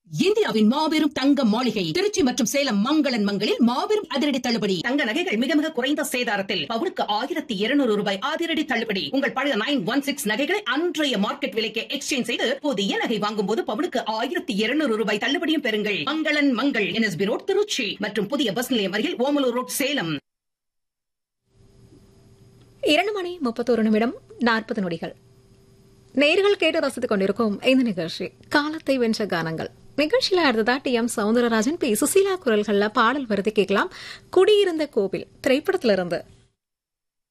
இந்தியாவின் மாபெரும் தங்க மாளிகை திருச்சி மற்றும் சேலம் மங்களன் மங்களில் மாபெரும் அதிரடி தள்ளுபடி தங்க நகைகள் மிக மிக குறைந்த சேதாரத்தில் பவுனுக்கு ஆயிரத்தி இருநூறு ரூபாய் அதிரடி தள்ளுபடி உங்கள் பழைய நைன் ஒன் சிக்ஸ் நகைகளை அன்றைய மார்க்கெட் விலைக்கு எக்ஸ்சேஞ்ச் செய்து புதிய நகை வாங்கும் போது பவுனுக்கு ஆயிரத்தி இருநூறு ரூபாய் தள்ளுபடியும் பெறுங்கள் மங்களன் மங்கள் என்எஸ்பி ரோட் திருச்சி மற்றும் புதிய பஸ் நிலையம் அருகில் ஓமலூர் ரோட் சேலம் இரண்டு மணி முப்பத்தோரு நிமிடம் நாற்பது நொடிகள் நேர்கள் கேட்டு ரசித்துக் கொண்டிருக்கும் இந்த நிகழ்ச்சி காலத்தை வென்ற கானங்கள் நிகழ்ச்சியில அடுத்ததா T M Soundararajan P Susheela குரல்கள்ல பாடல் வருது கேட்கலாம் குடியிருந்த கோவில் திரைப்படத்திலிருந்து